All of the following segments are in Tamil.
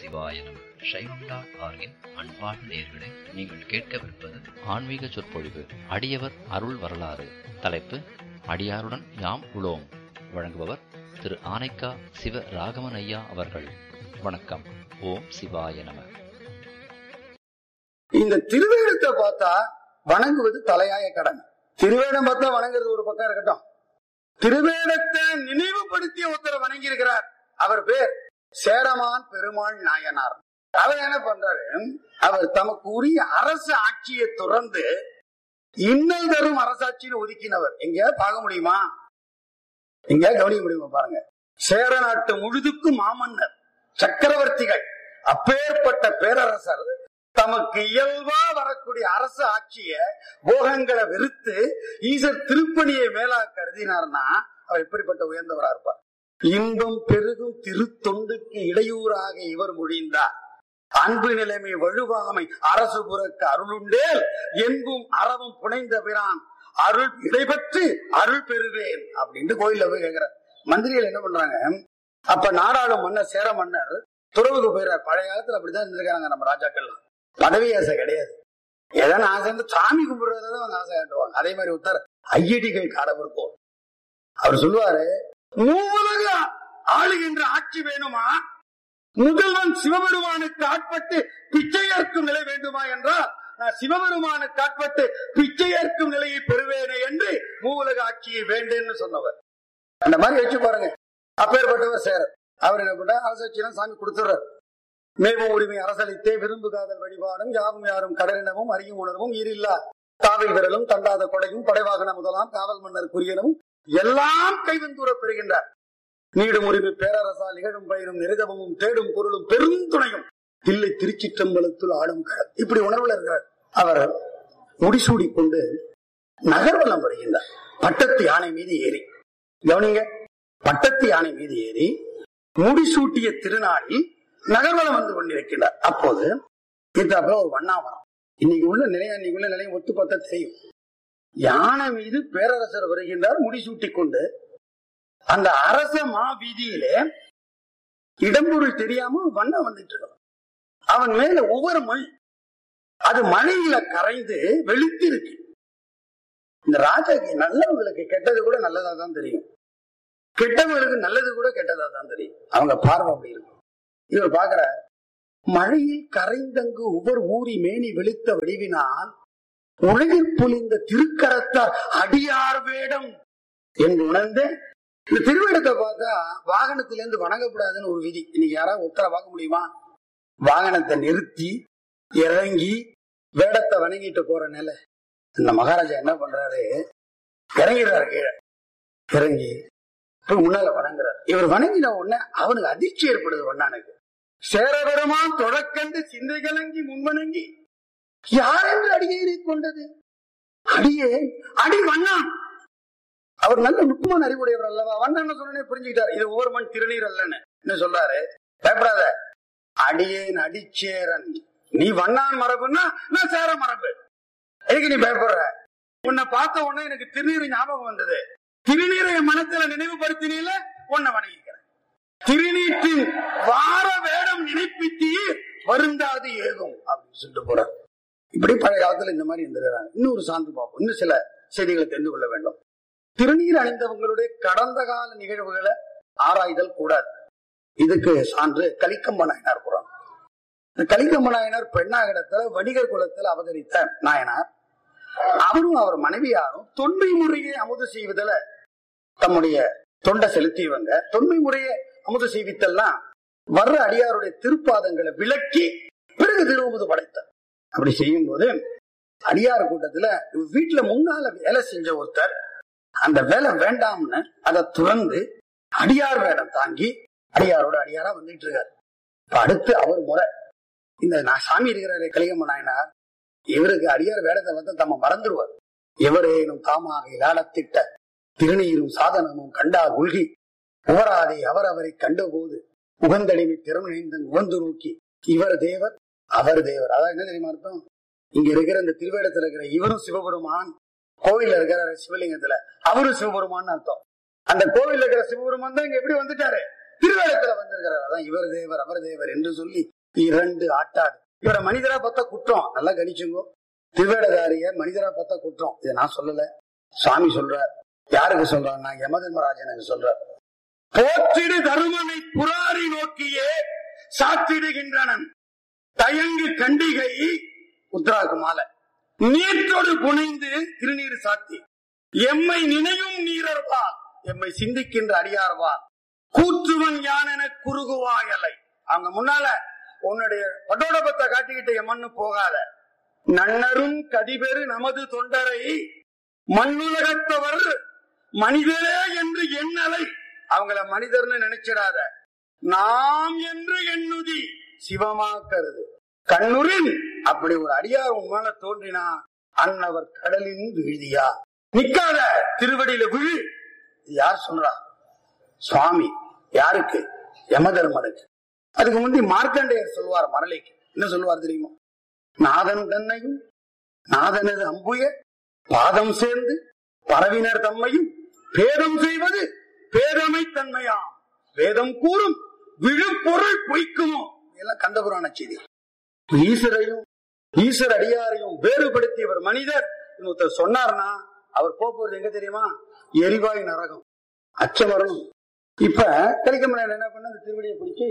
சிவாய நம சைவம் டாட் ஆர்கின் அன்பார்ந்த நேயர்களே நீங்கள் கேட்கவிருப்பது ஆன்மீக சொற்பொழிவு அடியவர் அருள் வரலாறு தலைப்பு அடியாருடன் யாம் உளோம் வழங்குபவர் திரு ஆனைக்கா சிவ ராகவன் ஐயா அவர்கள் வணக்கம் ஓம் சிவாய நம இந்த திருவேடத்தை பார்த்தா வணங்குவது தலையாய கடமை திருவேடம் பார்த்தா வணங்குறது ஒரு பக்கம் இருக்கட்டும் திருவேடத்தை நினைவுபடுத்திய ஒருத்தரை வணங்கி இருக்கிறார் அவர் பேர் சேரமான் பெருமாள் நாயனார் அவர் என்ன பண்றாரு அவர் தமக்கு உரிய அரசு ஆட்சியை துறந்து இன்னல் தரும் அரசாட்சின்னு ஒதுக்கினவர் எங்கேயாவது பார்க்க முடியுமா எங்கேயாவது கவனிக்க முடியுமா பாருங்க சேர நாட்டு முழுதுக்கும் மாமன்னர் சக்கரவர்த்திகள் அப்பேற்பட்ட பேரரசர் தமக்கு இயல்பா வரக்கூடிய அரசு ஆட்சிய போகங்களை வெறுத்து ஈசர் திருப்பணியை மேலா கருதினார்னா அவர் எப்படிப்பட்ட உயர்ந்தவரா இருப்பார் இன்பம் பெருகும் திருத்தொண்டுக்கு இடையூறாக இவர் மொழிந்தார் அன்பு நிலைமை வழுவாமை அரசு புறக்கு அருளுண்டேல் என்பும் அறவும் புனைந்த பிரான் அருள் இடைபெற்று அருள் பெறுவேன் அப்படின்ட்டு கோயில்ல போய் கேக்குறார் மந்திரிகள் என்ன பண்றாங்க அப்ப நாடாளும் மன்னர் சேர மன்னர் துறவுக்கு போயிறார் பழைய காலத்துல அப்படிதான் இருந்திருக்காங்க நம்ம ராஜாக்கள்லாம் பதவி ஆசை கிடையாது ஏதாவது ஆசை வந்து சாமி கும்பிடுறதான் அவங்க ஆசை காட்டுவாங்க அதே மாதிரி ஒருத்தர் ஐயடிகள் காடவர் போல் அவர் சொல்லுவாரு மூவுலக ஆளுகின்ற ஆட்சி வேணுமா முதல்வன் சிவபெருமானுக்கு ஆட்பட்டு பிச்சை ஏற்கும் நிலை வேண்டுமா என்றால் நான் சிவபெருமானுக்கு ஆட்பட்டு பிச்சை ஏற்கும் நிலையை பெறுவேனே என்று மூவுலக ஆட்சியை வேண்டேன்னு சொன்னவர் அந்த மாதிரி வச்சு பாருங்க அப்பேற்பட்டவர் சேரர் அவர் என்ன பண்ண அரசாட்சியெல்லாம் சாமி கொடுத்துறாரு மேவும் உரிமை அரசளித்தே விரும்பு காதல் வழிபாடும் யாவும் யாரும் கடலினமும் அறியும் உணர்வும் ஈரில்லா காவல் விரலும் தண்டாத கொடையும் படைவாகன முதலாம் காவல் மன்னர் குறியனும் எல்லாம் கைவந்தூர பெறுகின்றார் நீடும் உரிமை பேரரசால் நிகழும் பயிரும் நெருதமும் தேடும் பொருளும் பெருந்துணையும் இல்லை திருச்சிற்றம்பலத்துள் ஆடும் கடல் இப்படி உணர்வுல இருக்கிறார் அவர் முடிசூடி கொண்டு நகர்வலம் வருகின்றார் பட்டத்து யானை மீது ஏறி கவனிங்க பட்டத்து யானை மீது ஏறி முடிசூட்டிய திருநாளில் நகர்வலம் வந்து கொண்டிருக்கிறார் அப்போது இதுல ஒரு வண்ணாமரம் இன்னைக்கு உள்ள நிலையம் இன்னைக்கு உள்ள நிலையம் ஒத்து பார்த்தா தெரியும் யானை மீது பேரரசர் வருகின்றார் முடிசூட்டி கொண்டு அந்த அரச மா வீதியிலே இடம்பொருள் தெரியாம வண்ணம் வந்துட்டு இருக்கான் அவன் மேல ஒவ்வொரு மண் அது மழையில கரைந்து வெளுத்து இருக்கு இந்த ராஜாக்கு நல்லவங்களுக்கு கெட்டது கூட நல்லதா தான் தெரியும் கெட்டவங்களுக்கு நல்லது கூட கெட்டதா தான் தெரியும் அவங்க பார்வை அப்படி இருக்கும் இவர் பாக்குற மழையில் கரைந்தங்கு ஒவ்வொரு ஊறி மேனி வெளுத்த வடிவினால் உலகில் பொழிந்த திருக்கரத்தார் அடியார் வேடம் என்று உணர்ந்து இந்த திருவேடத்தை பார்த்தா வாகனத்தில இருந்து வணங்கக்கூடாதுன்னு ஒரு விதி இன்னைக்கு யாராவது உத்தர பார்க்க முடியுமா வாகனத்தை நிறுத்தி இறங்கி வேடத்தை வணங்கிட்டு போற நிலை இந்த மகாராஜா என்ன பண்றாரு இறங்கிறாரு கீழே இறங்கி போய் முன்னால வணங்குறாரு இவர் வணங்கின உடனே அவனுக்கு அதிர்ச்சி ஏற்படுது வண்ணானுக்கு சேரபெருமான் தொடக்கண்டு சிந்தை கலங்கி முன்வணங்கி யார் என்று அடியேறி கொண்டது அடியே அடி வண்ணான் அவர் நல்ல நுட்பமான அறிவுடையவர் அல்லவா வண்ணன் சொன்னே புரிஞ்சுக்கிட்டாரு இது ஒவ்வொரு மண் திருநீர் அல்லன்னு என்ன சொல்றாரு பயப்படாத அடியேன் அடிச்சேரன் நீ வண்ணான் மரபுன்னா நான் சேர மரபு எதுக்கு நீ பயப்படுற உன்னை பார்த்த உடனே எனக்கு திருநீர் ஞாபகம் வந்தது திருநீரை என் மனத்துல நினைவுபடுத்தினீல உன்னை வணங்கிக்கிறேன் திருநீற்றின் வார வேடம் நினைப்பித்தீர் வருந்தாது ஏகும் அப்படின்னு சொல்லிட்டு போறார் இப்படி பழைய காலத்துல இந்த மாதிரி இருந்திருக்கிறாங்க இன்னொரு சான்று பார்ப்போம் இன்னும் சில செய்திகளை தெரிந்து கொள்ள வேண்டும் திருநீர் அணிந்தவங்களுடைய கடந்த கால நிகழ்வுகளை ஆராய்தல் கூடாது இதுக்கு சான்று கலிக்கம்ப நாயனார் புறம் இந்த கலிக்கம்ப நாயனார் பெண்ணாகிடத்துல வணிகர் குலத்தில் அவதரித்த நாயனார் அவரும் அவர் மனைவியாரும் தொன்மை முறையை அமுது செய்வதில் தம்முடைய தொண்டை செலுத்தியவங்க தொன்மை முறையை அமுது செய்வித்தெல்லாம் வர்ற அடியாருடைய திருப்பாதங்களை விளக்கி பிறகு திருவமுது படைத்தார் அப்படி செய்யும் போது அடியார் கூட்டத்துல வீட்டுல முன்னால வேலை செஞ்ச ஒருத்தர் அந்த வேலை வேண்டாம்னு அதை துறந்து அடியார் வேடம் தாங்கி அடியாரோட அடியாரா வந்துட்டு இருக்காரு இப்ப அடுத்து அவர் முறை இந்த நான் சாமி இருக்கிற கலிகம்ம நாயனார் இவருக்கு அடியார் வேடத்தை வந்து தம்ம மறந்துடுவார் எவரேனும் தாமாக இலாடத்திட்ட திருநீரும் சாதனமும் கண்டால் உள்கி உவராதை அவர் அவரை கண்டபோது உகந்தடிமை திறமைந்த உகந்து நோக்கி இவர் தேவர் அவர் தேவர் அதான் என்ன தெரியுமா அர்த்தம் இங்க இருக்கிற இந்த திருவேடத்துல இருக்கிற இவரும் சிவபெருமான் கோவில்ல இருக்கிற சிவலிங்கத்துல அவரும் சிவபெருமான் அர்த்தம் அந்த கோவில்ல இருக்கிற சிவபெருமான் தான் இங்க எப்படி வந்துட்டாரு திருவேடத்துல வந்திருக்கிறார் அதான் இவர் தேவர் அவர் தேவர் என்று சொல்லி இரண்டு ஆட்டாடு இவரை மனிதரா பார்த்தா குற்றம் நல்லா கணிச்சுங்கோ திருவேடதாரிய மனிதரா பார்த்தா குற்றம் இதை நான் சொல்லல சுவாமி சொல்றார் யாருக்கு சொல்றாருன்னா யமதர்மராஜனுக்கு சொல்றார் போற்றிடு தருமனை புராரி நோக்கியே சாத்திடுகின்றனன் தயங்கு கண்டிகை உத்தராக்கு மாலை நீற்றோடு புனைந்து திருநீர் சாத்தி எம்மை நினையும் நீரர்வால் எம்மை சிந்திக்கின்ற அடியார்வால் கூற்றுவன் யான் என குறுகுவாயலை அவங்க முன்னால உன்னுடைய பட்டோடபத்தை காட்டிக்கிட்டு எம்மன்னு போகாத நன்னரும் கதிபெரு நமது தொண்டரை மண்ணுலகத்தவர் மனிதரே என்று எண்ணலை அவங்கள மனிதர்னு நினைச்சிடாத நாம் என்று எண்ணுதி சிவமா கருது கண்ணுரின் அப்படி ஒரு அடியார் உன் மேல தோன்றினா அன்னவர் கடலின் விழுதியா நிக்காத திருவடியில விழு இது யார் சொல்றா சுவாமி யாருக்கு யமதர்மனுக்கு அதுக்கு முந்தி மார்க்கண்டேயர் சொல்வார் மரளைக்கு என்ன சொல்லுவார் தெரியுமா நாதன் தன்னையும் நாதனது அம்புய பாதம் சேர்ந்து பரவினர் தம்மையும் பேதம் செய்வது பேதமை தன்மையாம் வேதம் கூறும் விழுப்பொருள் பொய்க்குமோ இதெல்லாம் கந்தபுராண செய்தி ஈஸ்வரையும் ஈஸ்வர அடியாரையும் வேறுபடுத்தியவர் மனிதர் இன்னொருத்தர் சொன்னார்னா அவர் போக போறது எங்க தெரியுமா எரிவாயு நரகம் அச்சமரணும் இப்ப கலிக்கமலையில என்ன பண்ண அந்த திருவடியை பிடிச்சி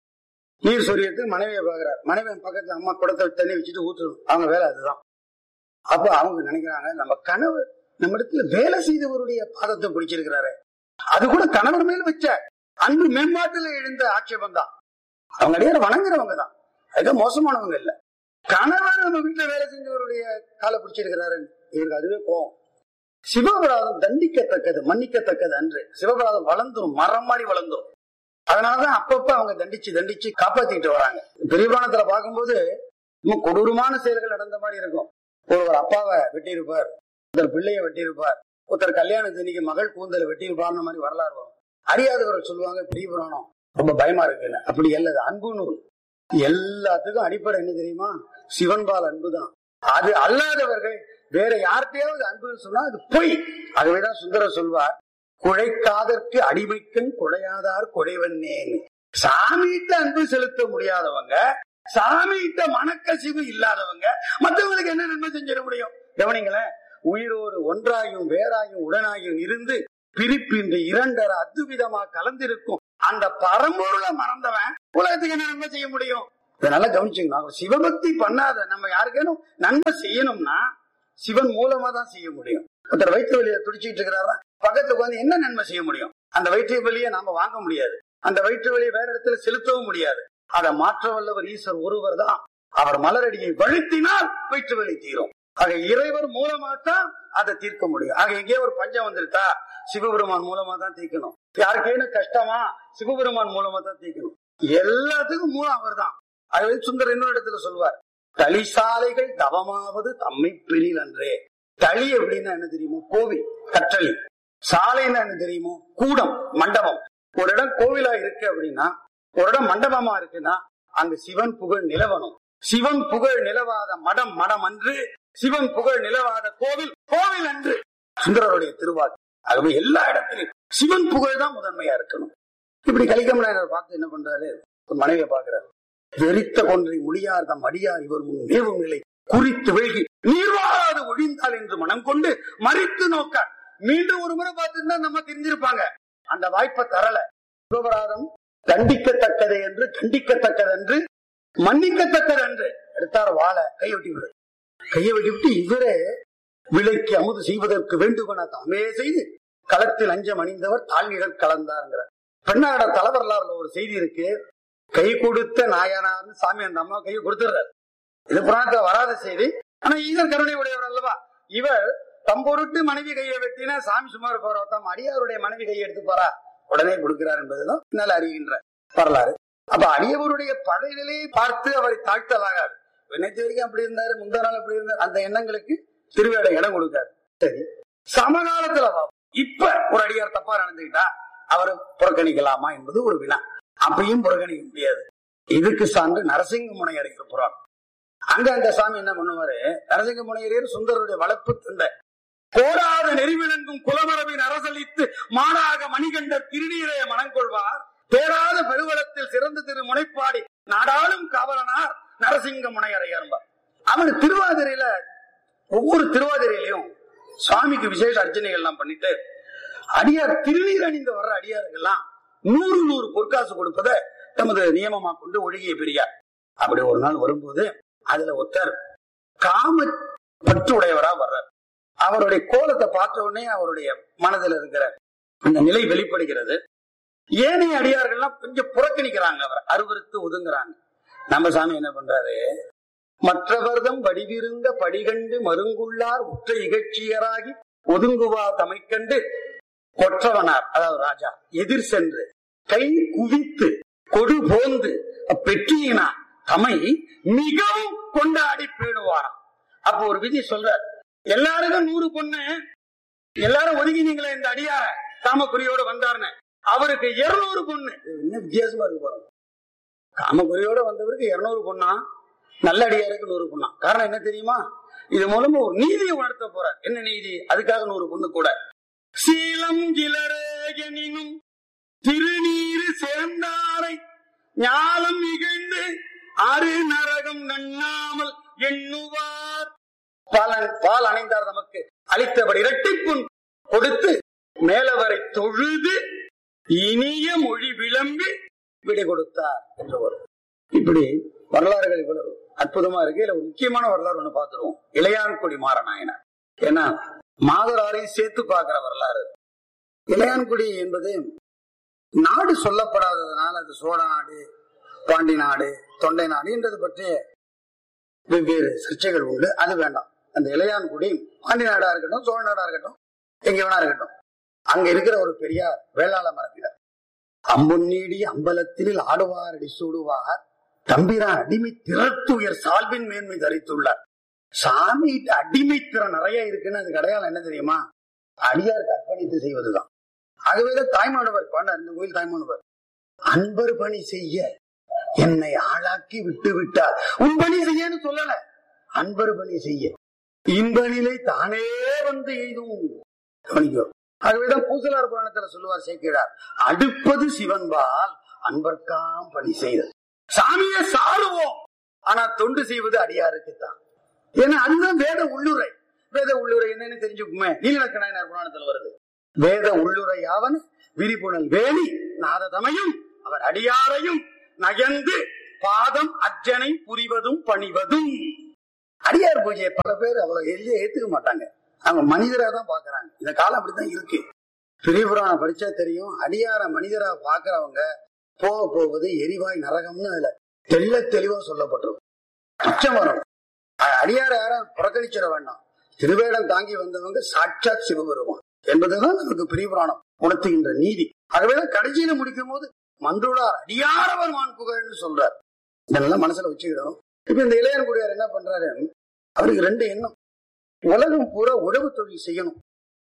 நீர் சொரியத்துக்கு மனைவியை பாக்குறாரு மனைவி பக்கத்துல அம்மா குடத்தை தண்ணி வச்சுட்டு ஊத்துறோம் அவங்க வேலை அதுதான் அப்ப அவங்க நினைக்கிறாங்க நம்ம கணவர் நம்ம இடத்துல வேலை செய்தவருடைய பாதத்தை பிடிச்சிருக்கிறாரு அது கூட கணவர் மேல் வச்ச அன்பு மேம்பாட்டுல எழுந்த ஆட்சேபம் தான் அவங்க அடியார வணங்குறவங்க தான் அதுக்கு மோசமானவங்க இல்ல கணவர் நம்ம வீட்டுல வேலை செஞ்சவருடைய காலை பிடிச்சிருக்கிறாரு இவருக்கு அதுவே கோவம் சிவபராதம் தண்டிக்கத்தக்கது மன்னிக்கத்தக்கது அன்று சிவபராதம் வளர்ந்துரும் மரம் மாதிரி வளர்ந்துரும் அதனாலதான் அப்பப்ப அவங்க தண்டிச்சு தண்டிச்சு காப்பாத்திட்டு வராங்க பெரியபுராணத்துல பார்க்கும்போது இன்னும் கொடூரமான செயல்கள் நடந்த மாதிரி இருக்கும் ஒருவர் அப்பாவை வெட்டியிருப்பார் ஒருத்தர் பிள்ளைய வெட்டியிருப்பார் ஒருத்தர் கல்யாணத்து இன்னைக்கு மகள் கூந்தலை வெட்டியிருப்பார்னு மாதிரி வரலாறு வரும் அறியாதவர்கள் சொல்லுவாங்க பெரிய புராணம் ரொம்ப பயமா இருக்குன்னு அப்படி அல்லது அன்பு நூல் எல்லாத்துக்கும் அடிப்படை என்ன தெரியுமா சிவன்பால் அன்புதான் அது அல்லாதவர்கள் வேற யார்கிட்டயாவது அன்புன்னு சொன்னா அது பொய் ஆகவேதான் சுந்தரர் சொல்வார் குழைக்காதற்கு அடிமைக்கன் குழையாதார் குழைவன்னேன்னு சாமிகிட்ட அன்பு செலுத்த முடியாதவங்க சாமிகிட்ட மனக்கசிவு இல்லாதவங்க மற்றவங்களுக்கு என்ன நன்மை செஞ்சிட முடியும் கவனிங்களேன் உயிரோடு ஒன்றாயும் வேறாயும் உடனாயும் இருந்து பிரிப்பின்றி இரண்டர அத்துவிதமா கலந்திருக்கும் அந்த பரம்பொருளை மறந்தவன் உலகத்துக்கு என்ன நன்மை செய்ய முடியும் இதை நல்லா கவனிச்சுங்க சிவபக்தி பண்ணாத நம்ம யாருக்கேனும் நன்மை செய்யணும்னா சிவன் மூலமா தான் செய்ய முடியும் ஒருத்தர் வயிற்று வலியை துடிச்சிட்டு இருக்கிறாரா பக்கத்துல வந்து என்ன நன்மை செய்ய முடியும் அந்த வயிற்று வலியை நாம வாங்க முடியாது அந்த வயிற்று வலியை வேற இடத்துல செலுத்தவும் முடியாது அதை மாற்ற வல்லவர் ஈஸ்வர் ஒருவர் தான் அவர் மலரடியை வழுத்தினால் வயிற்று வலி தீரும் ஆக இறைவர் மூலமா தான் அதை தீர்க்க முடியும் ஆக எங்கேயோ ஒரு பஞ்சம் வந்துருத்தா சிவபெருமான் மூலமா தான் தீர்க்கணும் யாருக்கேனும் கஷ்டமா சிவபெருமான் மூலமா தான் தீர்க்கணும் எல்லாத்துக்கும் மூலம் அவர் தான் அது சுந்தர் இன்னொரு இடத்துல சொல்வார் தளிசாலைகள் தவமாவது தம்மை பிரில் அன்றே தளி அப்படின்னா என்ன தெரியுமோ கோவில் கற்றளி சாலைன்னா என்ன தெரியுமோ கூடம் மண்டபம் ஒரு இடம் கோவிலா இருக்கு அப்படின்னா ஒரு இடம் மண்டபமா இருக்குன்னா அங்க சிவன் புகழ் நிலவணும் சிவன் புகழ் நிலவாத மடம் மடம் அன்று சிவன் புகழ் நிலவாத கோவில் கோவில் அன்று சுந்தரருடைய திருவாக்கு ஆகவே எல்லா இடத்திலும் சிவன் புகழ் தான் முதன்மையா இருக்கணும் இப்படி கலிக்கமலையர் பார்த்து என்ன பண்றாரு ஒரு மனைவியை பாக்குறாரு வெறித்த கொன்றை முடியார் தம் அடியார் இவர் முன் மேவும் நிலை குறித்து வெழுகி நீர்வாராது ஒழிந்தால் என்று மனம் கொண்டு மறித்து நோக்க மீண்டும் ஒரு முறை பார்த்துருந்தா நம்ம தெரிஞ்சிருப்பாங்க அந்த வாய்ப்பை தரல சிவபராதம் தண்டிக்கத்தக்கது என்று கண்டிக்கத்தக்கது என்று மன்னிக்கத்தக்கது என்று எடுத்தார் வாழ கையை வெட்டி விடு கையை வெட்டி விட்டு இவரே விலைக்கு அமுது செய்வதற்கு வேண்டுமென தாமே செய்து களத்தில் அஞ்சம் அணிந்தவர் தாழ்நிழல் கலந்தாருங்கிற பெண்ணாட தலைவரலாறுல ஒரு செய்தி இருக்கு கை கொடுத்த நாயனார்னு சாமி அந்த அம்மா கையை கொடுத்துடுறாரு இது புராணத்துல வராத செய்தி ஆனா ஈசன் கருணை உடையவர் அல்லவா இவர் தம்பொருட்டு மனைவி கையை வெட்டினா சாமி சும்மா இருப்பாரோ தம் அடியாருடைய மனைவி கையை எடுத்து போறா உடனே கொடுக்கிறார் என்பதுதான் பின்னால் அறிகின்ற வரலாறு அப்ப அடியவருடைய பழைய நிலையை பார்த்து அவரை தாழ்த்தலாகாது நேற்று வரைக்கும் அப்படி இருந்தாரு முந்தா நாள் அப்படி இருந்தாரு அந்த எண்ணங்களுக்கு திருவேட இடம் கொடுக்காது சரி சமகாலத்துல பாப்போம். இப்ப ஒரு அடியார் தப்பா நடந்துகிட்டா அவரை புறக்கணிக்கலாமா என்பது ஒரு வினா அப்பையும் புறக்கணிக்க முடியாது இதுக்கு சான்று நரசிங்க முனை அடைக்கிற புறான் அங்க அந்த சாமி என்ன பண்ணுவாரு நரசிங்க முனையரேர் சுந்தரருடைய வளர்ப்பு தந்தை கோடாத நெறிவிளங்கும் குலமரபின் அரசளித்து மாடாக மணிகண்ட திருநீரைய மனம் கொள்வார் தேடாத பெருவளத்தில் சிறந்த திரு முனைப்பாடி நாடாளும் காவலனார் நரசிங்க முனையறையர்பார் அவன் திருவாதிரையில ஒவ்வொரு திருவாதிரையிலையும் சுவாமிக்கு விசேஷ அர்ச்சனைகள் எல்லாம் பண்ணிட்டு அடியார் திருநீர் அணிந்து வர்ற அடியாருக்கெல்லாம் நூறு நூறு பொற்காசு கொடுப்பதை தமது நியமமா கொண்டு ஒழுகிய பெரியார் அப்படி ஒரு நாள் வரும்போது அதுல ஒருத்தர் காம பற்று உடையவரா வர்றார் அவருடைய கோலத்தை பார்த்த உடனே அவருடைய மனதில் இருக்கிற அந்த நிலை வெளிப்படுகிறது ஏனைய அடியார்கள்லாம் கொஞ்சம் புறக்கணிக்கிறாங்க அவர் அருவருத்து ஒதுங்குறாங்க நம்ம சாமி என்ன பண்றாரு மற்றவர்தம் வடிவிருந்த படிகண்டு மருங்குள்ளார் உற்ற இகழ்ச்சியராகி ஒதுங்குவா தமைக்கண்டு கொற்றவனார் அதாவது ராஜா எதிர் சென்று கை குவித்து கொடு போந்து பெற்றியினார் தமை மிகவும் கொண்டாடி பேணுவாராம் அப்போ ஒரு விதி சொல்றார் எல்லாருக்கும் நூறு பொண்ணு எல்லாரும் ஒதுங்கினீங்களே இந்த அடியார காமக்குறியோட வந்தாருன்னு அவருக்கு இருநூறு பொண்ணு இது என்ன வித்தியாசமா இருக்கு பாருங்க காமக்குறியோட வந்தவருக்கு இருநூறு பொண்ணா நல்ல அடியாருக்கு நூறு பொண்ணா காரணம் என்ன தெரியுமா இது மூலமா ஒரு நீதியை உணர்த்த போறார் என்ன நீதி அதுக்காக நூறு பொண்ணு கூட சீலம் கிளரேகனினும் திருநீரு சேர்ந்தாரை ஞாலம் இகழ்ந்து அரு நரகம் நண்ணாமல் எண்ணுவார் பால் பால் அணைந்தார் நமக்கு அளித்தபடி இரட்டிப்புண் கொடுத்து மேலவரை தொழுது இனிய மொழி விளம்பி விடை கொடுத்தார் என்று வரும் இப்படி வரலாறுகள் இவ்வளவு அற்புதமா இருக்கு இதுல ஒரு முக்கியமான வரலாறு ஒண்ணு பார்த்துருவோம் இளையான்குடி மாறநாயனார் ஏன்னா மாதராரையும் சேர்த்து பார்க்கிற வரலாறு இளையான்குடி என்பது நாடு சொல்லப்படாததுனால அது சோழ நாடு பாண்டி நாடு தொண்டை நாடு என்றது பற்றிய வெவ்வேறு சர்ச்சைகள் உண்டு அது வேண்டாம் அந்த இளையான்குடி பாண்டி நாடா இருக்கட்டும் சோழ நாடா இருக்கட்டும் எங்க வேணா இருக்கட்டும் அங்க இருக்கிற ஒரு பெரியார் வேளாள மரபினர் அம்பொன்னீடி அம்பலத்தில் ஆடுவார் அடி சூடுவார் தம்பிரான் அடிமை திறத்துயர் சால்பின் மேன்மை தரித்துள்ளார் சாமிகிட்ட அடிமை திறன் நிறைய இருக்குன்னு அதுக்கு அடையாளம் என்ன தெரியுமா அடியாருக்கு அர்ப்பணித்து செய்வதுதான் ஆகவேதான் தாய்மானவர் பாண்டார் இந்த கோயில் தாய்மானவர் அன்பர் பணி செய்ய என்னை ஆளாக்கி விட்டு விட்டார் உன் பணி செய்யன்னு சொல்லல அன்பர் பணி செய்ய இன்பநிலை தானே வந்து எய்தும் கவனிக்கோ ஆகவேதான் பூசலார் புராணத்துல சொல்லுவார் சேர்க்கிறார் அடுப்பது சிவன்பால் அன்பர்க்காம் பணி செய்தல் சாமியை சாருவோம் ஆனா தொண்டு செய்வது அடியாருக்குத்தான் ஏன்னா அதுதான் வேத உள்ளுரை வேத உள்ளுரை என்னன்னு தெரிஞ்சுக்குமே நீலக்கணாயனார் புராணத்துல வருது வேத உள்ளுரை யாவன் விரிபுணல் வேலி நாததமையும் அவர் அடியாரையும் நயந்து பாதம் அர்ச்சனை புரிவதும் பணிவதும் அடியார் பூஜையை பல பேர் அவ்வளவு எளிய ஏத்துக்க மாட்டாங்க அவங்க மனிதரா தான் பாக்குறாங்க இந்த காலம் அப்படித்தான் இருக்கு பெரிய புராணம் படிச்சா தெரியும் அடியார மனிதரா பாக்குறவங்க போக போவது எரிவாய் நரகம்னு அதுல தெள்ள தெளிவா சொல்லப்பட்டிருக்கும் அச்சம் வரும் அ- அடியார யாரும் புறக்கணிச்சிட வேண்டாம் திருவேடம் தாங்கி வந்தவங்க சாட்சாத் சிவபெருமான் என்பதுதான் நமக்கு பெரிய புராணம் உணர்த்துகின்ற நீதி ஆகவேதான் கடைசியில முடிக்கும் போது மன்றுளார் அடியாரவர் மான் புகழ்னு சொல்றார் இதெல்லாம் மனசுல வச்சுக்கிடும் இப்ப இந்த இளையன்குடியார் என்ன பண்றாரு அவருக்கு ரெண்டு எண்ணம் உலகம் பூரா உழவு தொழில் செய்யணும்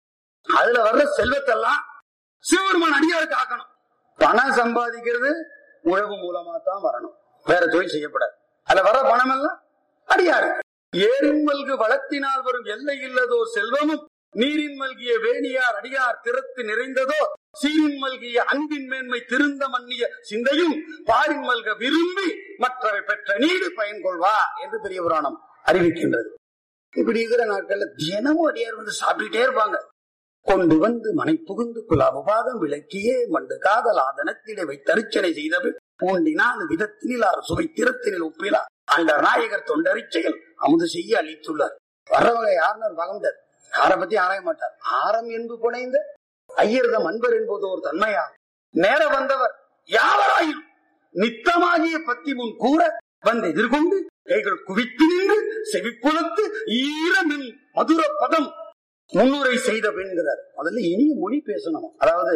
அதுல வர்ற செல்வத்தெல்லாம் சிவபெருமான் அடியாருக்கு ஆக்கணும் பணம் சம்பாதிக்கிறது உழவு மூலமா தான் வரணும் வேற தொழில் செய்யப்படாது அதுல வர பணம் எல்லாம் அடியாரு ஏரின் மல்கு வளத்தினால் வரும் எல்லை இல்லதோ செல்வமும் நீரின் மல்கிய வேணியார் அடியார் திறத்து நிறைந்ததோ சீரின் மல்கிய அன்பின் மேன்மை திருந்த மன்னிய சிந்தையும் பாரின் மல்க விரும்பி மற்றவை பெற்ற நீடு பயன் கொள்வா என்று பெரிய புராணம் அறிவிக்கின்றது இப்படி இருக்கிற நாட்கள்ல தினமும் அடியார் வந்து சாப்பிட்டுட்டே இருப்பாங்க கொண்டு வந்து மனை புகுந்து குலாபபாதம் விளக்கியே மண்டு காதல் ஆதனத்திலே வைத்தரிச்சனை செய்தது பூண்டினால் விதத்தினிலார் சுவை திறத்தினில் ஒப்பிலா அந்த நாயகர் தொண்டரிச்சைகள் அமுது செய்ய அளித்துள்ளார் வர்றவங்க யாருன்னு பகம்டர் யாரை பத்தி ஆராய மாட்டார் ஆரம் என்பு புனைந்த ஐயர்தம் அன்பர் என்பது ஒரு தன்மையா நேர வந்தவர் யாவராயும் நித்தமாகிய பத்தி முன் கூற வந்து எதிர்கொண்டு கைகள் குவித்து நின்று செவிப்புலத்து ஈரமின் மதுர பதம் முன்னுரை செய்த பெண்கிறார் முதல்ல இனிய மொழி பேசணும் அதாவது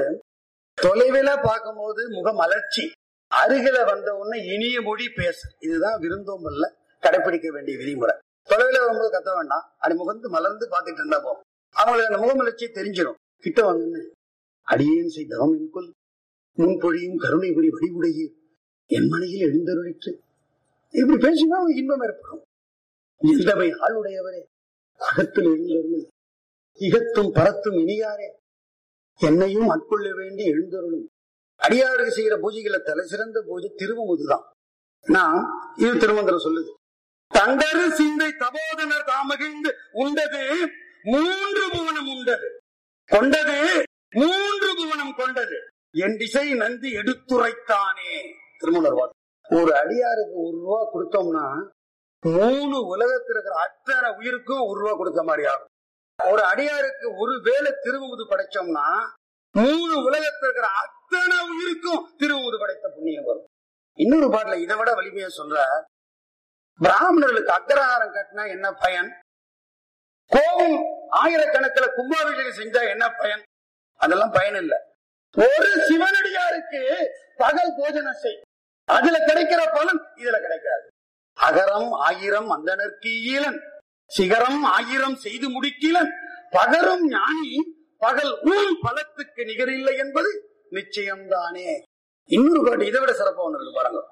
தொலைவில பார்க்கும்போது முகம் அலர்ச்சி அருகில வந்த உடனே இனிய மொழி பேசு இதுதான் விருந்தோம்பல்ல கடைபிடிக்க வேண்டிய விதிமுறை தொலைவில வரும்போது கத்த வேண்டாம் அது முகந்து மலர்ந்து பார்த்துட்டு இருந்தா போதும் அவங்களுக்கு அந்த முகமலர்ச்சி தெரிஞ்சிடும் கிட்ட வந்து அடியேன் செய் தவம் என்கொள் முன்பொழியும் கருணை புரி வடிவுடைய என் மனையில் எழுந்தருளிற்று இப்படி பேசினா அவங்களுக்கு இன்பம் ஏற்படும் எந்தவை ஆளுடையவரே அகத்தில் எழுந்தருளும் இகத்தும் பரத்தும் இனியாரே என்னையும் ஆட்கொள்ள வேண்டி எழுந்தருளும் அடியாருக்கு செய்யற பூஜைகளை தலை சிறந்த பூஜை திருவமுதுதான் நான் இது திருமந்திரம் சொல்லுது தண்டரு சிந்தை தபோதனர் தாமகிழ்ந்து உண்டது மூன்று புவனம் உண்டது கொண்டது மூன்று புவனம் கொண்டது என் திசை நந்தி எடுத்துரைத்தானே திருமணர் வாக்கு ஒரு அடியாருக்கு ஒரு ரூபா கொடுத்தோம்னா மூணு உலகத்தில் இருக்கிற அத்தனை உயிருக்கும் ஒரு ரூபா கொடுத்த மாதிரி ஆகும் ஒரு அடியாருக்கு ஒரு வேலை திருவுமுது படைச்சோம்னா மூணு உலகத்தில் இருக்கிற அத்தனை உயிருக்கும் திருவுமுது படைத்த புண்ணியம் வரும் இன்னொரு பாட்டுல இதை விட வலிமையா சொல்ற பிராமணர்களுக்கு அக்ரஹாரம் கட்டினா என்ன பயன் கோவும் ஆயிரக்கணக்கில் கும்பாபிஷேகம் செஞ்சா என்ன பயன் அதெல்லாம் பயன் இல்ல ஒரு சிவனடியாருக்கு பகல் போஜனம் செய் அதுல கிடைக்கிற பலன் இதுல கிடைக்காது அகரம் ஆயிரம் அந்தனர்க்கு ஈலன் சிகரம் ஆயிரம் செய்து முடிக்கிலன் பகரும் ஞானி பகல் ஊன் பலத்துக்கு நிகரில்லை என்பது நிச்சயம்தானே இன்னொரு பாட்டு இதை விட சிறப்பா ஒண்ணு இருக்கு பாருங்க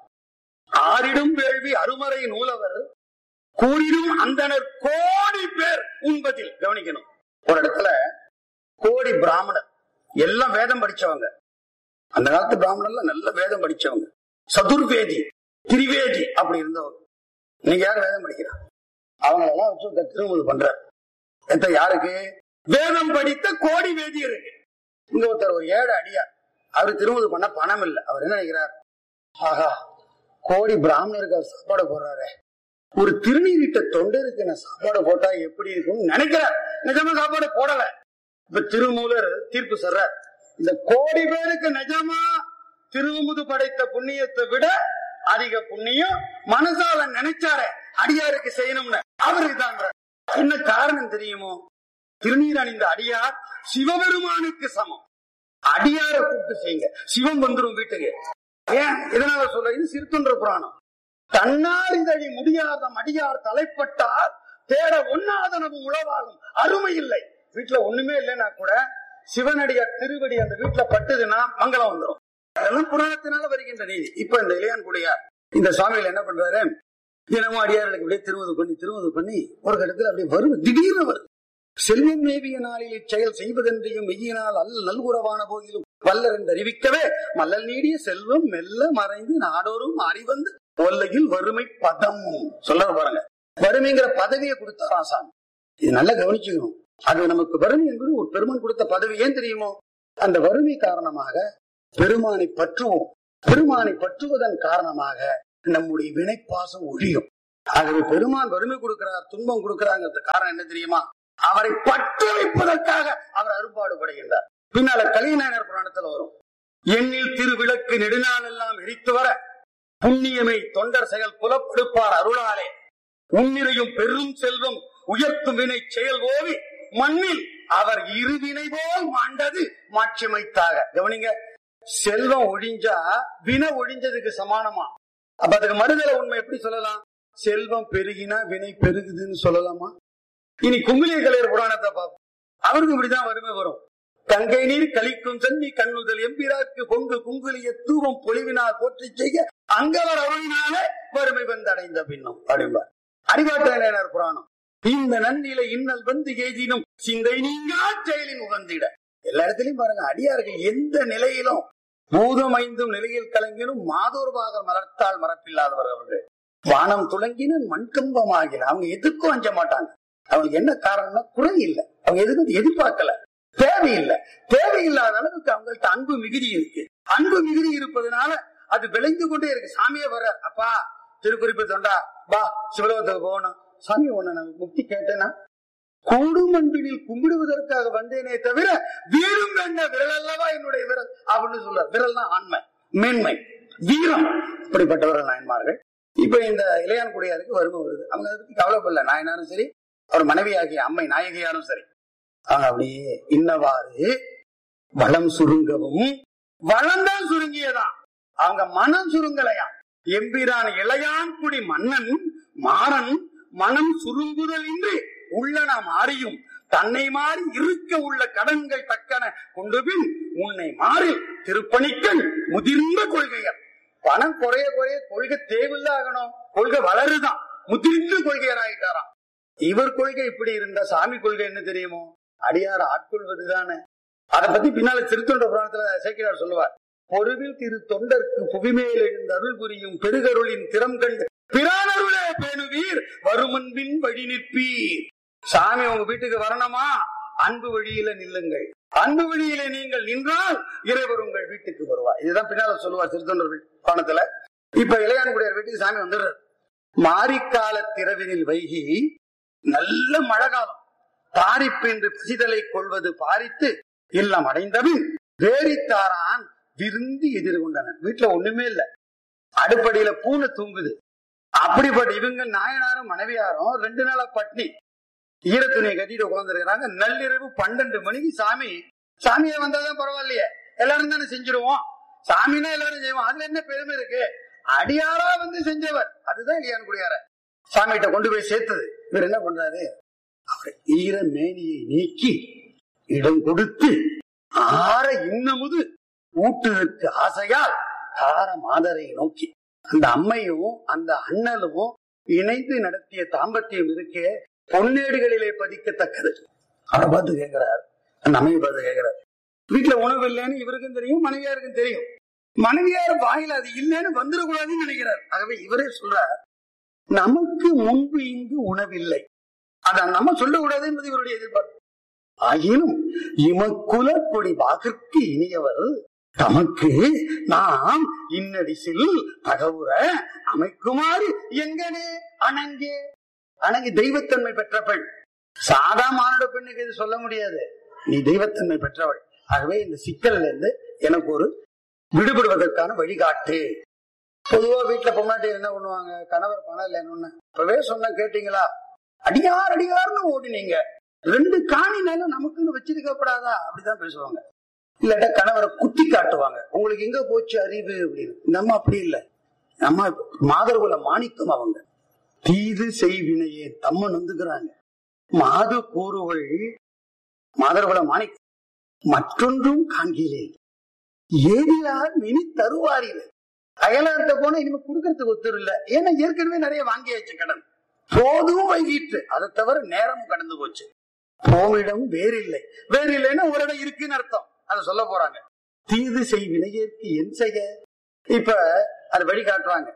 ஆறிடும் வேள்வி அருமறை நூலவர் கூறிடும் அந்தனர் கோடி பேர் உண்பதில் கவனிக்கணும் ஒரு இடத்துல கோடி பிராமணர் எல்லாம் வேதம் படிச்சவங்க அந்த காலத்து பிராமணர்லாம் நல்ல வேதம் படிச்சவங்க சதுர்வேதி திரிவேதி அப்படி இருந்தவங்க இன்னைக்கு யார் வேதம் படிக்கிறா அவங்களெல்லாம் வச்சு திருமுது பண்ற எத்த யாருக்கு வேதம் படித்த கோடி வேதி இருக்கு இங்க ஒருத்தர் ஒரு ஏழு அடியார் அவரு திருமுது பண்ண பணம் இல்லை அவர் என்ன நினைக்கிறார் ஆகா கோடி பிராமணருக்கு அவர் சாப்பாடு போடுறாரு ஒரு திருநீரிட்ட தொண்டருக்கு நான் சாப்பாடு போட்டா எப்படி இருக்கும்னு நினைக்கிறார் நிஜமா சாப்பாடு போடல இப்ப திருமூலர் தீர்ப்பு சொல்றார் இந்த கோடி பேருக்கு நிஜமா திருமுது படைத்த புண்ணியத்தை விட அதிக புண்ணியம் மனசால நினைச்சாரே அடியாருக்கு செய்யணும்னு அவரு தான் என்ன காரணம் தெரியுமோ திருநீர் அணிந்த அடியார் சிவபெருமானுக்கு சமம் அடியார கூப்பிட்டு செய்யுங்க சிவம் வந்துரும் வீட்டுக்கு ஏன் எதனால சொல்ற இது சிறுத்தொன்ற புராணம் தன்னார் இதழி முடியாத அடியார் தலைப்பட்டால் தேட ஒன்னாதனவு உழவாகும் அருமை இல்லை வீட்டுல ஒண்ணுமே இல்லைன்னா கூட சிவனடியார் திருவடி அந்த வீட்டுல பட்டுதுன்னா மங்களம் வந்துடும் அதெல்லாம் புராணத்தினால வருகின்ற நீதி இப்ப இந்த இளையான் கூடியார் இந்த சுவாமிகள் என்ன பண்றாரு தினமும் அடியார்களுக்கு அப்படியே திருவது பண்ணி திருவது பண்ணி ஒரு கட்டத்தில் அப்படியே வரும் திடீர்னு வருது செல்வம் மேவிய நாளில் இச்செயல் செய்வதென்றையும் மெய்யினால் அல்ல நல்குறவான போதிலும் வல்லர் என்று அறிவிக்கவே மல்லல் நீடிய செல்வம் மெல்ல மறைந்து நாடோறும் அறிவந்து ஒல்லையில் வறுமை பதம் சொல்ல பாருங்க வறுமைங்கிற பதவியை கொடுத்தாராம் சாமி இது நல்லா கவனிச்சுக்கணும் அது நமக்கு வறுமை என்பது ஒரு பெருமான் கொடுத்த பதவி ஏன் தெரியுமோ அந்த வறுமை காரணமாக பெருமானை பற்றுவோம் பெருமானை பற்றுவதன் காரணமாக நம்முடைய வினைப்பாசம் ஒழியும் ஆகவே பெருமான் வறுமை கொடுக்கிறார் துன்பம் கொடுக்கிறாங்கிறது காரணம் என்ன தெரியுமா அவரை பற்று வைப்பதற்காக அவர் அரும்பாடுபடுகின்றார் பின்னால கலிநாயனர் புராணத்துல வரும் எண்ணில் திருவிளக்கு நெடுநாள் எல்லாம் எரித்து வர புண்ணியமை தொண்டர் செயல் புலப்படுப்பார் அருளாலே உன்னிறையும் பெரும் செல்வம் உயர்த்தும் வினை செயல் ஓவி மண்ணில் அவர் இருவினை போல் மாண்டது மாட்சிமைத்தாக கவனிங்க செல்வம் ஒழிஞ்சா வினை ஒழிஞ்சதுக்கு சமானமா அப்ப அதுக்கு மறுதல உண்மை எப்படி சொல்லலாம் செல்வம் பெருகினா வினை பெருகுதுன்னு சொல்லலாமா இனி குங்குலிய கலையர் புராணத்தை பார்ப்போம் அவருக்கும் இப்படிதான் வறுமை வரும் கங்கை நீர் கலிக்கும் சென்னி கண்ணுதல் எம்பிராக்கு பொங்கு குங்குலிய தூவம் பொலிவினால் போற்றி செய்ய அங்கவர் அருளினாலே வறுமை வந்து அடைந்த பின்னும் அப்படிம்பார் அறிவாற்ற புராணம் இந்த நன்னிலை இன்னல் வந்து ஏதினும் சிந்தை நீங்கா செயலின் உகந்திட எல்லா இடத்துலயும் பாருங்க அடியார்கள் எந்த நிலையிலும் பூதம் ஐந்தும் நிலையில் கலங்கினும் மாதோர்பாக மலர்த்தால் மறப்பில்லாதவர் அவர்கள் வானம் துளங்கின மண்கம்பமாகின அவங்க எதுக்கும் அஞ்ச மாட்டாங்க அவங்களுக்கு என்ன காரணம்னா குறை இல்லை அவங்க எதுக்கும் எதிர்பார்க்கல தேவையில்லை தேவையில்லாத அளவுக்கு அவங்கள்ட்ட அன்பு மிகுதி இருக்கு அன்பு மிகுதி இருப்பதனால அது விளைந்து கொண்டே இருக்கு சாமியே வர அப்பா திருக்குறிப்பு தொண்டா பா சிவலோகத்துக்கு போகணும் சாமி ஒண்ணு நான் முக்தி கேட்டேன்னா கூடும் அன்பினில் கும்பிடுவதற்காக வந்தேனே தவிர வீரும் வேண்ட விரல் அல்லவா என்னுடைய விரல் அப்படின்னு சொல்றார் விரல் தான் ஆண்மை மேன்மை வீரம் இப்படிப்பட்டவர்கள் நாயன்மார்கள் இப்ப இந்த இளையான் குடியாருக்கு வறுமை வருது அவங்க அதை பத்தி கவலைப்படல நாயனாரும் சரி அவர் மனைவியாகிய அம்மை நாயகியாரும் சரி அவங்க அப்படியே இன்னவாறு வளம் சுருங்கவும் வளம் தான் சுருங்கியதான் அவங்க மனம் சுருங்கலையா எம்பிரான் இளையான் குடி மன்னன் மாறன் மனம் சுருங்குதல் இன்றி உள்ளன மாறியும் தன்னை மாறி இருக்க உள்ள கடன்கள் தக்கன கொண்டு பின் உன்னை மாறி திருப்பணிக்கள் முதிர்ந்த கொள்கையர் பணம் குறைய குறைய கொள்கை தேவையில்லாகணும் கொள்கை வளருதான் முதிர்ந்த கொள்கையராயிட்டாராம் இவர் கொள்கை இப்படி இருந்தா சாமி கொள்கை என்ன தெரியுமோ அடியார் ஆட்கொள்வதுதானே அதை பத்தி பின்னால திருத்தொண்ட புராணத்துல சேக்கிரார் சொல்லுவார் பொருவில் திரு தொண்டர்க்கு புவிமேல் எழுந்த அருள் புரியும் பெருகருளின் திறம் கண்டு பிரானருளே பேணுவீர் வருமன்பின் வழி நிற்பீர் சாமி உங்க வீட்டுக்கு வரணுமா அன்பு வழியில நில்லுங்கள் அன்பு வழியில நீங்கள் நின்றால் இறைவர் உங்கள் வீட்டுக்கு வருவார் இதுதான் பின்னால சொல்லுவார் திருத்தொண்டர் கோணத்துல இப்ப இளையான்குடியார் வீட்டுக்கு சாமி வந்துடுறார் மாரிக்கால திரவினில் வைகி நல்ல மழை காலம் தாரிப்பின்றி பசிதலை கொள்வது பாரித்து இல்லம் அடைந்தபின் வேரித்தாரான் விருந்து எதிர்கொண்டனர் வீட்டுல ஒண்ணுமே இல்ல அடுப்படியில பூனை தூங்குது அப்படிப்பட்ட இவங்க நாயனாரும் மனைவியாரும் ரெண்டு நாளா பட்னி ஈரத்துணியை கட்டிட்டு உட்காந்துருக்கிறாங்க நள்ளிரவு பன்னெண்டு மணிக்கு சாமி சாமியை வந்தாதான் பரவாயில்லையே எல்லாரும் தானே செஞ்சிருவோம் சாமினா எல்லாரும் செய்வோம் அதுல என்ன பெருமை இருக்கு அடியாரா வந்து செஞ்சவர் அதுதான் இளையான் குடியார சாமிகிட்ட கொண்டு போய் சேர்த்தது இவர் என்ன பண்றாரு அவர் ஈர மேனியை நீக்கி இடம் கொடுத்து ஆற இன்னமுது ஊட்டுதற்கு ஆசையால் தார மாதரை நோக்கி அந்த அம்மையும் அந்த அண்ணலும் இணைந்து நடத்திய தாம்பத்தியம் இருக்கே பொன்னேடுகளிலே பதிக்கத்தக்கது அவரை பார்த்து கேட்கிறார் அந்த அம்மையை பார்த்து கேட்கிறார் வீட்டுல உணவு இல்லைன்னு இவருக்கும் தெரியும் மனைவியாருக்கும் தெரியும் மனைவியார் வாயில அது இல்லைன்னு வந்துடக்கூடாதுன்னு நினைக்கிறார் ஆகவே இவரே சொல்றார் நமக்கு முன்பு இங்கு உணவில்லை அத நம்ம சொல்லக்கூடாது என்பது இவருடைய எதிர்பார்ப்பு ஆயினும் இமக்குல கொடி வாக்கிற்கு இனியவர் தமக்கு நாம் இன்னடிசில் தகவுற அமைக்குமாறு எங்கனே அணங்கே அணங்கி தெய்வத்தன்மை பெற்ற பெண் சாதா மானுட பெண்ணுக்கு இது சொல்ல முடியாது நீ தெய்வத்தன்மை பெற்றவள் ஆகவே இந்த சிக்கல்ல இருந்து எனக்கு ஒரு விடுபடுவதற்கான வழிகாட்டு பொதுவா வீட்டுல பொம்மாட்டி என்ன பண்ணுவாங்க கணவர் பணம் இல்லைன்னு இப்பவே சொன்ன கேட்டீங்களா அடியார் அடியார்னு ஓடினீங்க ரெண்டு காணி நிலம் நமக்குன்னு வச்சிருக்கப்படாதா அப்படிதான் பேசுவாங்க இல்லாட்டா கணவரை குத்தி காட்டுவாங்க உங்களுக்கு எங்க போச்சு அறிவு அப்படின்னு நம்ம அப்படி இல்லை நம்ம மாதர்குல மாணிக்கம் அவங்க தீது செய்வினையே தம்மன் வந்துக்கிறாங்க மாது கூறுவள் மாதர்குல மாணிக்கம் மற்றொன்றும் காண்கிறேன் ஏதிலார் மினி தருவாரில் அயலார்த்த போனா இனிமே கொடுக்கறதுக்கு ஒத்துரு இல்ல ஏன்னா ஏற்கனவே நிறைய வாங்கியாச்சு கடன் போதும் வைகிட்டு அதை தவிர நேரம் கடந்து போச்சு போவிடம் வேறில்லை வேறு இல்லைன்னா ஒரு இடம் இருக்குன்னு அர்த்தம் அதை சொல்ல போறாங்க தீது செய்வினையேற்கு என் செய்ய இப்ப அது வழி காட்டுறாங்க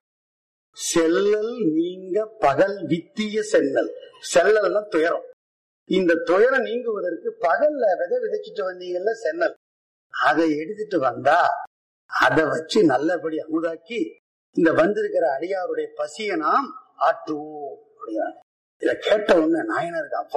செல்லல் நீங்க பகல் வித்திய செல்லல் செல்லல்னா துயரம் இந்த துயரம் நீங்குவதற்கு பகல்ல விதை விதைச்சிட்டு வந்தீங்கல்ல சென்னல் அதை எடுத்துட்டு வந்தா அதை வச்சு நல்லபடி அமுதாக்கி இந்த வந்திருக்கிற அடியாருடைய பசியை நாம் ஆற்றுவோம் அப்படியா இத கேட்ட உடனே நாயனருக்கு